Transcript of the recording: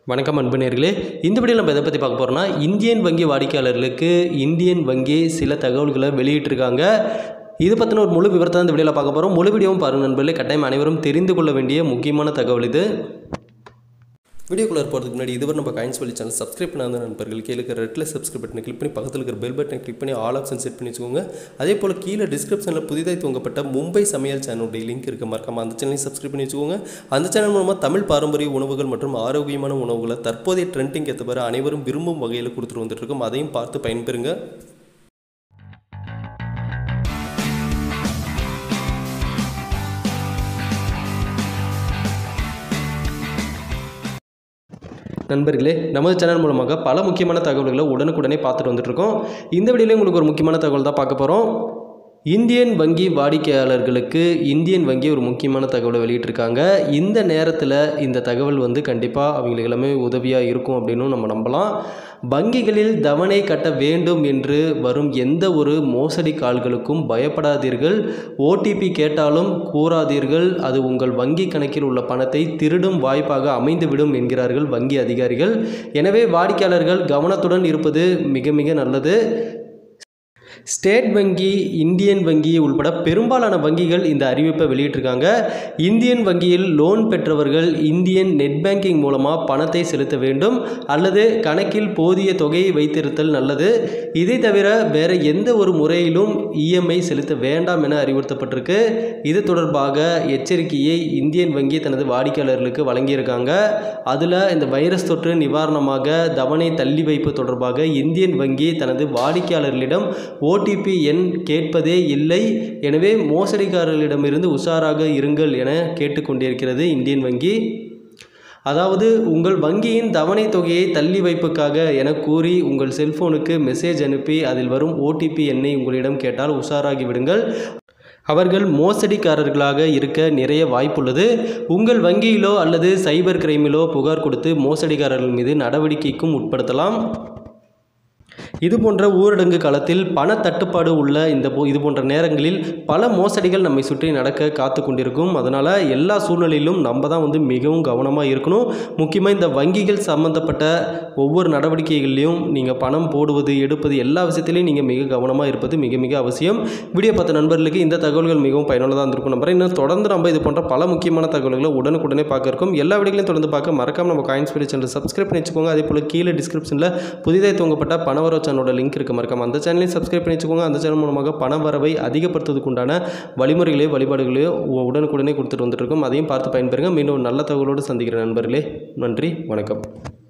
வணக்கம் அன்பு நேர்களே இந்த வீடியோவில் நம்ம எதை பற்றி பார்க்க போகிறோம்னா இந்தியன் வங்கி வாடிக்கையாளர்களுக்கு இந்தியன் வங்கி சில தகவல்களை வெளியிட்டிருக்காங்க இது பற்றின ஒரு முழு விவரத்தை இந்த வீடியோவில் பார்க்க போகிறோம் முழு வீடியோவும் பாருங்கள் நண்பர்களே கட்டாயம் அனைவரும் தெரிந்து கொள்ள வேண்டிய முக்கியமான தகவல் இது வீடியோக்குள்ளே போகிறதுக்கு முன்னாடி இதுவரை நம்ம காயின்ஸ் வழி சேனல் சப்ஸ்கிரைப் பண்ணாத நண்பர்கள் கீழே இருக்கிற ரெட்டில் சப்ஸ்கிரைப் பட்டனை கிளிக் பண்ணி பக்கத்தில் இருக்கிற பெல் பட்டனை கிளிக் பண்ணி ஆல் ஆப்ஷன் செட் பண்ணி வச்சுக்கோங்க அதே போல் கீழே டிஸ்கிரிப்ஷனில் புதிதாக துவங்கப்பட்ட மும்பை சமையல் சேனலுடைய லிங்க் இருக்க மறக்காம அந்த சேனலையும் சப்ஸ்கிரைப் பண்ணி வச்சுக்கோங்க அந்த சேனல் மூலமாக தமிழ் பாரம்பரிய உணவுகள் மற்றும் ஆரோக்கியமான உணவுகளை தற்போதைய ட்ரெண்டிங் ஏற்றவாறு அனைவரும் விரும்பும் வகையில் கொடுத்துட்டு வந்துட்டு இருக்கோம் அதையும் பார்த்து பயன்பெறுங்க நண்பர்களே நமது சேனல் மூலமாக பல முக்கியமான தகவல்களை உடனுக்குடனே பார்த்துட்டு வந்துட்டுருக்கோம் இந்த வீடியோவில் உங்களுக்கு ஒரு முக்கியமான தகவல் தான் பார்க்க போகிறோம் இந்தியன் வங்கி வாடிக்கையாளர்களுக்கு இந்தியன் வங்கி ஒரு முக்கியமான தகவலை வெளியிட்டிருக்காங்க இந்த நேரத்தில் இந்த தகவல் வந்து கண்டிப்பாக அவங்களுக்கு எல்லாமே உதவியாக இருக்கும் அப்படின்னு நம்ம நம்பலாம் வங்கிகளில் தவணை கட்ட வேண்டும் என்று வரும் எந்த ஒரு மோசடி கால்களுக்கும் பயப்படாதீர்கள் ஓடிபி கேட்டாலும் கூறாதீர்கள் அது உங்கள் வங்கி கணக்கில் உள்ள பணத்தை திருடும் வாய்ப்பாக அமைந்துவிடும் என்கிறார்கள் வங்கி அதிகாரிகள் எனவே வாடிக்கையாளர்கள் கவனத்துடன் இருப்பது மிக மிக நல்லது ஸ்டேட் வங்கி இந்தியன் வங்கி உள்பட பெரும்பாலான வங்கிகள் இந்த அறிவிப்பை வெளியிட்டிருக்காங்க இந்தியன் வங்கியில் லோன் பெற்றவர்கள் இந்தியன் நெட் பேங்கிங் மூலமாக பணத்தை செலுத்த வேண்டும் அல்லது கணக்கில் போதிய தொகையை வைத்திருத்தல் நல்லது இதை தவிர வேறு எந்த ஒரு முறையிலும் இஎம்ஐ செலுத்த வேண்டாம் என அறிவுறுத்தப்பட்டிருக்கு இது தொடர்பாக எச்சரிக்கையை இந்தியன் வங்கி தனது வாடிக்கையாளர்களுக்கு வழங்கியிருக்காங்க அதில் இந்த வைரஸ் தொற்று நிவாரணமாக தவணை தள்ளி வைப்பு தொடர்பாக இந்தியன் வங்கி தனது வாடிக்கையாளர்களிடம் ஓடிபி எண் கேட்பதே இல்லை எனவே மோசடிக்காரர்களிடமிருந்து உஷாராக இருங்கள் என கேட்டுக்கொண்டிருக்கிறது இந்தியன் வங்கி அதாவது உங்கள் வங்கியின் தவணை தொகையை தள்ளி வைப்புக்காக என கூறி உங்கள் செல்போனுக்கு மெசேஜ் அனுப்பி அதில் வரும் ஓடிபி எண்ணை உங்களிடம் கேட்டால் உஷாராகி விடுங்கள் அவர்கள் மோசடிக்காரர்களாக இருக்க நிறைய வாய்ப்புள்ளது உங்கள் வங்கியிலோ அல்லது சைபர் கிரைமிலோ புகார் கொடுத்து மோசடிக்காரர்கள் மீது நடவடிக்கைக்கும் உட்படுத்தலாம் இது போன்ற ஊரடங்கு காலத்தில் பண தட்டுப்பாடு உள்ள இந்த போ இது போன்ற நேரங்களில் பல மோசடிகள் நம்மை சுற்றி நடக்க காத்து கொண்டிருக்கும் அதனால் எல்லா சூழ்நிலையிலும் நம்ம தான் வந்து மிகவும் கவனமாக இருக்கணும் முக்கியமாக இந்த வங்கிகள் சம்மந்தப்பட்ட ஒவ்வொரு நடவடிக்கைகள்லையும் நீங்கள் பணம் போடுவது எடுப்பது எல்லா விஷயத்திலையும் நீங்கள் மிக கவனமாக இருப்பது மிக மிக அவசியம் வீடியோ பார்த்த நண்பர்களுக்கு இந்த தகவல்கள் மிகவும் பயனுள்ளதாக இருந்திருக்கும் நம்புறேன் இன்னும் தொடர்ந்து நம்ம இது போன்ற பல முக்கியமான தகவல்களை உடனுக்குடனே பார்க்க இருக்கும் எல்லா வீடியோகளையும் தொடர்ந்து பார்க்க மறக்காம நம்ம காயின்ஸ் பீடி சேனல் சப்ஸ்கிரைப் பண்ணி வச்சுக்கோங்க அதே போல் கீழே டிஸ்கிரிப்ஷனில் புதிதாக துவங்கப்பட்ட பணவரவு சேனலோட லிங்க் இருக்க மறக்காம அந்த சேனலையும் சப்ஸ்கிரைப் பண்ணி வச்சுக்கோங்க அந்த சேனல் மூலமாக பண வரவை அதிகப்படுத்துவதற்கு உண்டான வழிமுறைகளையோ வழிபாடுகளையோ உடனுக்குடனே கொடுத்துட்டு வந்துட்டு இருக்கோம் அதையும் பார்த்து பயன்பெறுங்க மீண்டும் ஒரு நல்ல தகவலோடு சந்திக்கிற நண்பர்களே நன்றி வணக்கம்